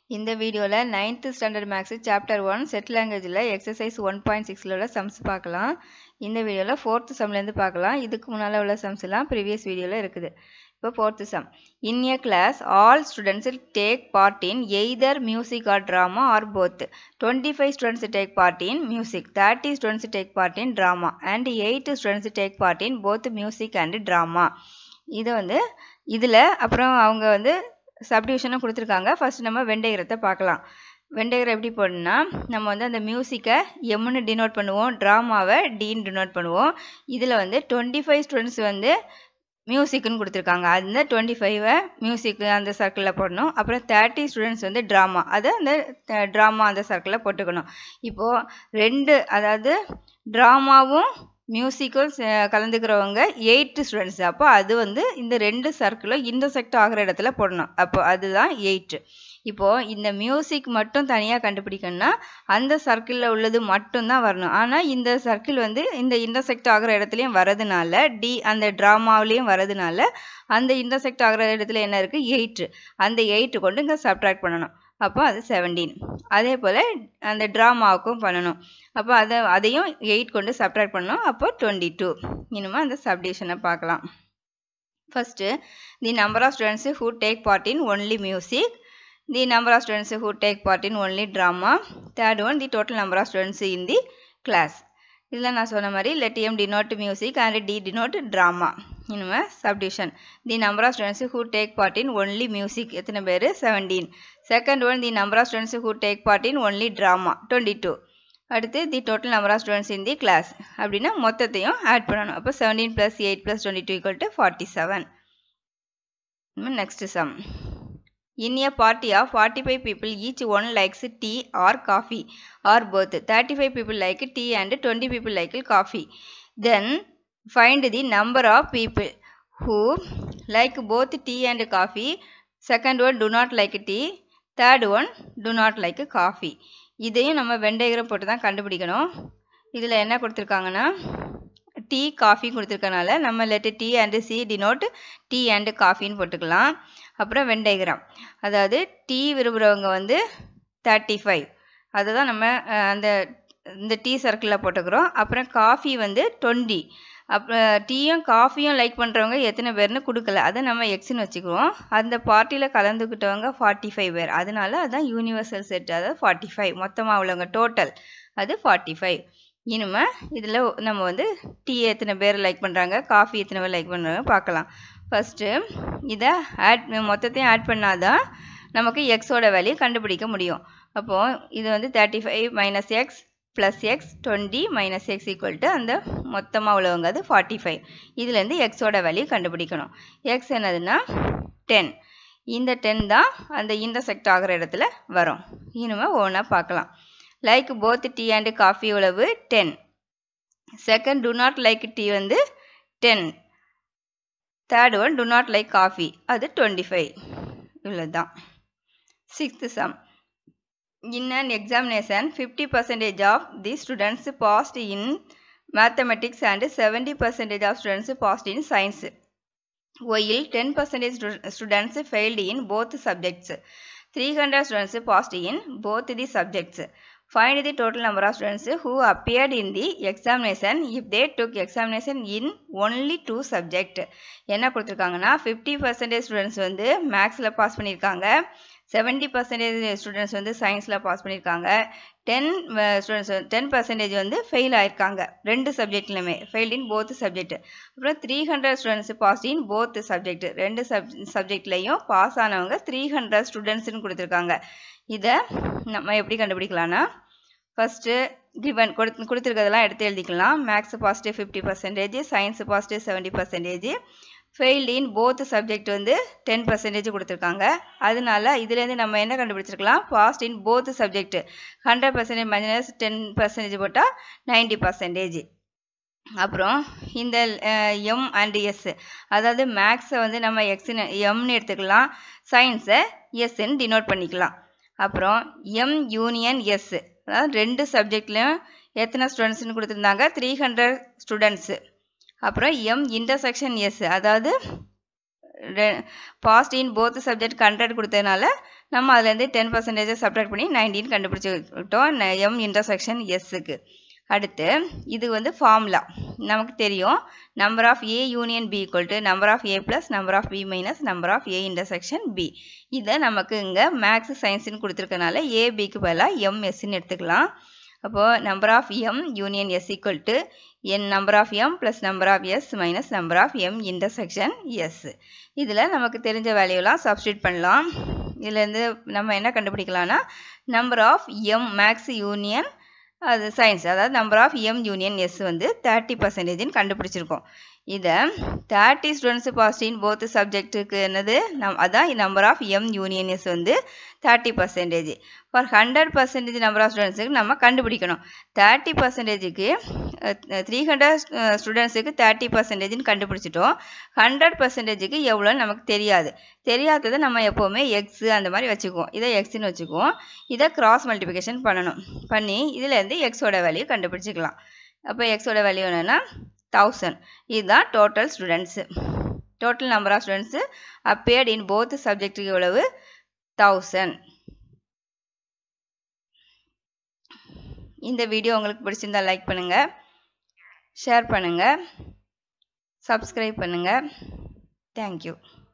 இந்த வீடியோவில் ninth standard maths chapter one set லாங்குவேஜில் எக்ஸசைஸ் ஒன் பாயிண்ட் சிக்ஸில் உள்ள சம்ஸ் பார்க்கலாம் இந்த வீடியோவில் ஃபோர்த்து சம்லேருந்து பார்க்கலாம் இதுக்கு முன்னால் உள்ள சம்ஸ் எல்லாம் ப்ரீவியஸ் வீடியோவில் இருக்குது இப்போ fourth sum in a class all students take part in either music or drama or both twenty five students take part in music thirty students take part in drama and eight students take part in both music and drama இதை வந்து இதில் அப்புறம் அவங்க வந்து சப்டிவிஷனும் கொடுத்துருக்காங்க first நம்ம வெண்டைகரத்தை பார்க்கலாம் வெண்டைகரம் எப்படி போடணும்னா நம்ம வந்து அந்த மியூசிக்கை எம்னு டினோட் பண்ணுவோம் ட்ராமாவை டீன்னு டினோட் பண்ணுவோம் இதில் வந்து டுவெண்ட்டி ஃபைவ் ஸ்டூடெண்ட்ஸ் வந்து மியூசிக்னு கொடுத்துருக்காங்க அந்த டுவெண்ட்டி ஃபைவை மியூசிக் அந்த சர்க்கிளில் போடணும் அப்புறம் தேர்ட்டி ஸ்டூடெண்ட்ஸ் வந்து ட்ராமா அதை அந்த ட்ராமா அந்த சர்க்கிளில் போட்டுக்கணும் இப்போது ரெண்டு அதாவது ட்ராமாவும் மியூசிக்கும் கலந்துக்கிறவங்க எயிட் ஸ்டூடெண்ட்ஸ் அப்போ அது வந்து இந்த ரெண்டு சர்க்கிளும் இன்டர்செக்ட் ஆகிற இடத்துல போடணும் அப்போ அதுதான் எயிட்டு இப்போது இந்த மியூசிக் மட்டும் தனியாக கண்டுபிடிக்கணும்னா அந்த சர்க்கிளில் உள்ளது மட்டும்தான் வரணும் ஆனால் இந்த சர்க்கிள் வந்து இந்த இன்டர்செக்ட் ஆகிற இடத்துலையும் வரதுனால டி அந்த ட்ராமாவிலையும் வரதுனால அந்த இன்டர்செக்ட் ஆகிற இடத்துல என்ன இருக்குது எயிட்டு அந்த எயிட்டு கொண்டு இங்கே சப்ட்ராக்ட் பண்ணணும் அப்போ அது செவன்டீன் அதே போல் அந்த ட்ராமாவுக்கும் பண்ணணும் அப்போ அதை அதையும் எயிட் கொண்டு சப்ட்ராக்ட் பண்ணணும் அப்போ டுவெண்ட்டி டூ இனிமேல் அந்த சப்டிஷனை பார்க்கலாம் first the number of students who take part in only music the number of students who take part in only drama third one the total number of students in the class இதில் நான் சொன்ன மாதிரி let M denote music and D denote drama இனிமேல் சப்டிஷன் the number of students who take part in only music எத்தனை பேர் seventeen second one the number of students who take part in only drama twenty two அடுத்து the total number of students in the class அப்படின்னா மொத்தத்தையும் add பண்ணணும் அப்போ seventeen plus eight plus twenty two equal to forty seven next sum In a party of 45 people, each one likes tea or coffee or both. 35 people like tea and 20 people like coffee. Then find the number of people who like both tea and coffee. Second one do not like tea. Third one do not like coffee. இதையும் நம்ம வெண்டைகரம் போட்டு தான் கண்டுபிடிக்கணும் இதில் என்ன கொடுத்துருக்காங்கன்னா tea coffee கொடுத்துருக்கனால நம்ம let T and C denote T and காஃபின்னு போட்டுக்கலாம் அப்புறம் வெண்டைகிராம் அதாவது டீ விரும்புகிறவங்க வந்து தேர்ட்டி ஃபைவ் அதை தான் நம்ம அந்த இந்த டீ சர்க்கிளில் போட்டுக்கிறோம் அப்புறம் காஃபி வந்து டுவெண்ட்டி அப்புறம் டீயும் காஃபியும் லைக் பண்ணுறவங்க எத்தனை பேர்னு கொடுக்கல அதை நம்ம எக்ஸ்னு வச்சுக்குவோம் அந்த பார்ட்டியில் கலந்துக்கிட்டவங்க ஃபார்ட்டி ஃபைவ் பேர் அதனால அதுதான் யூனிவர்சல் செட் அதாவது ஃபார்ட்டி ஃபைவ் மொத்தமாக உள்ளவங்க டோட்டல் அது ஃபார்ட்டி ஃபைவ் இனிமே இதில் நம்ம வந்து டீ எத்தனை பேர் லைக் பண்ணுறாங்க காஃபி எத்தனை பேர் லைக் பண்ணுறாங்க பார்க்கலாம் ஃபஸ்ட்டு இதை ஆட் மொத்தத்தையும் ஆட் பண்ணாதான் நமக்கு எக்ஸோட வேல்யூ கண்டுபிடிக்க முடியும் அப்போது இது வந்து thirty five minus X plus X twenty minus X equal to அந்த மொத்தமாக உள்ளவங்க அது ஃபார்ட்டி ஃபைவ் இதுலேருந்து எக்ஸோட வேல்யூ கண்டுபிடிக்கணும் எக்ஸ் என்னதுன்னா டென் இந்த டென் தான் அந்த இன்டர்செக்ட் ஆகிற இடத்துல வரும் இனிமேல் ஒவ்வொன்றா பார்க்கலாம் like both tea and coffee உழவு ten second do not like tea வந்து ten third one do not like coffee அது டுவெண்ட்டி ஃபைவ் இவ்வளோ தான் sixth sum in an examination fifty percentage of the students passed in mathematics and seventy percentage of students passed in science while ten percentage students failed in both subjects three hundred students passed in both the subjects Find the total number of students who appeared in the examination if they took examination in only two subject. என்ன கொடுத்துருக்காங்கன்னா fifty percentage students வந்து மேக்ஸில் pass பண்ணியிருக்காங்க seventy percentage students வந்து சயின்ஸில் pass பண்ணியிருக்காங்க ten students ten percentage வந்து fail ஆயிருக்காங்க ரெண்டு சப்ஜெக்ட்லையுமே ஃபெயில் இன் போத் சப்ஜெக்ட் அப்புறம் three hundred students pass in both subject ரெண்டு சப் சப்ஜெக்ட்லேயும் பாஸ் ஆனவங்க த்ரீ ஹண்ட்ரட் ஸ்டூடெண்ட்ஸ்னு கொடுத்துருக்காங்க இதை நம்ம எப்படி கண்டுபிடிக்கலாம்னா ஃபஸ்ட்டு கிவன் கொடுத்து கொடுத்துருக்கிறதெல்லாம் எடுத்து எழுதிக்கலாம் maths positive fifty percentage science positive seventy percentage failed in both subject வந்து டென் பர்சன்டேஜ் கொடுத்துருக்காங்க அதனால இதுலேருந்து நம்ம என்ன கண்டுபிடிச்சிருக்கலாம் passed in both subject hundred percentage minus ten percentage போட்டால் நைன்டி பர்சன்டேஜ் அப்புறம் இந்த எம் அண்ட் எஸ் அதாவது மேக்ஸை வந்து நம்ம எக்ஸ்னு எம்னு எடுத்துக்கலாம் சயின்ஸை எஸ்ன்னு டினோட் பண்ணிக்கலாம் அப்புறம் எம் யூனியன் எஸ் அதாவது ரெண்டு சப்ஜெக்ட்லேயும் எத்தனை ஸ்டூடெண்ட்ஸ்னு கொடுத்துருந்தாங்க த்ரீ ஹண்ட்ரட் ஸ்டூடெண்ட்ஸு அப்புறம் எம் இன்டர்செக்ஷன் எஸ் அதாவது passed in both subject hundred கொடுத்ததுனால நம்ம அதுலேருந்து டென் பர்சன்டேஜை சப்ராக்ட் பண்ணி நைன்டீன் கண்டுபிடிச்சிக்கிட்டோம் எம் இன்டர்செக்ஷன் எஸ்ஸுக்கு அடுத்து இது வந்து ஃபார்முலா நமக்கு தெரியும் number of A union B equal to number of A plus number of B minus number of A intersection B இதை நமக்கு இங்கே மேக்ஸ் சயின்ஸ்னு கொடுத்துருக்கனால ஏ பிக்கு பதிலாக எம்எஸ்ன்னு எடுத்துக்கலாம் அப்போது number of M union S equal to N number of M plus number of S minus number of M intersection S இதில் நமக்கு தெரிஞ்ச வேல்யூலாம் சப்ஸ்டியூட் பண்ணலாம் இதுலேருந்து நம்ம என்ன கண்டுபிடிக்கலாம்னா number of M maths union அது சயின்ஸ் அதாவது number of M union S வந்து தேர்ட்டி பர்சன்டேஜ்னு கண்டுபிடிச்சிருக்கோம் இதை தேர்ட்டி ஸ்டூடெண்ட்ஸு பாசிட்டிவ் போத் சப்ஜெக்ட்டுக்கு என்னது நம் அதான் number of M union S வந்து thirty percentage for hundred percentage number of ஸ்டூடெண்ட்ஸுக்கு நம்ம கண்டுபிடிக்கணும் தேர்ட்டி பர்சன்டேஜுக்கு த்ரீ ஹண்ட்ரட் ஸ்டூடெண்ட்ஸுக்கு தேர்ட்டி பர்சன்டேஜ்னு கண்டுபிடிச்சிட்டோம் ஹண்ட்ரட் பர்சன்டேஜுக்கு எவ்வளோன்னு நமக்கு தெரியாது தெரியாததை நம்ம எப்போவுமே எக்ஸு அந்த மாதிரி வச்சுக்குவோம் இதை எக்ஸ்னு வச்சுக்குவோம் இதை கிராஸ் மல்டிபிகேஷன் பண்ணணும் பண்ணி இதுலேருந்து எக்ஸோட வேல்யூ கண்டுபிடிச்சிக்கலாம் அப்போ எக்ஸோட வேல்யூ என்னென்னா தௌசண்ட் இதுதான் total students total number of students appeared in both சப்ஜெக்ட்டுக்கு எவ்வளவு தௌசண்ட் இந்த வீடியோ உங்களுக்கு பிடிச்சிருந்தா லைக் பண்ணுங்கள் ஷேர் பண்ணுங்கள் சப்ஸ்கிரைப் பண்ணுங்கள் தேங்க்யூ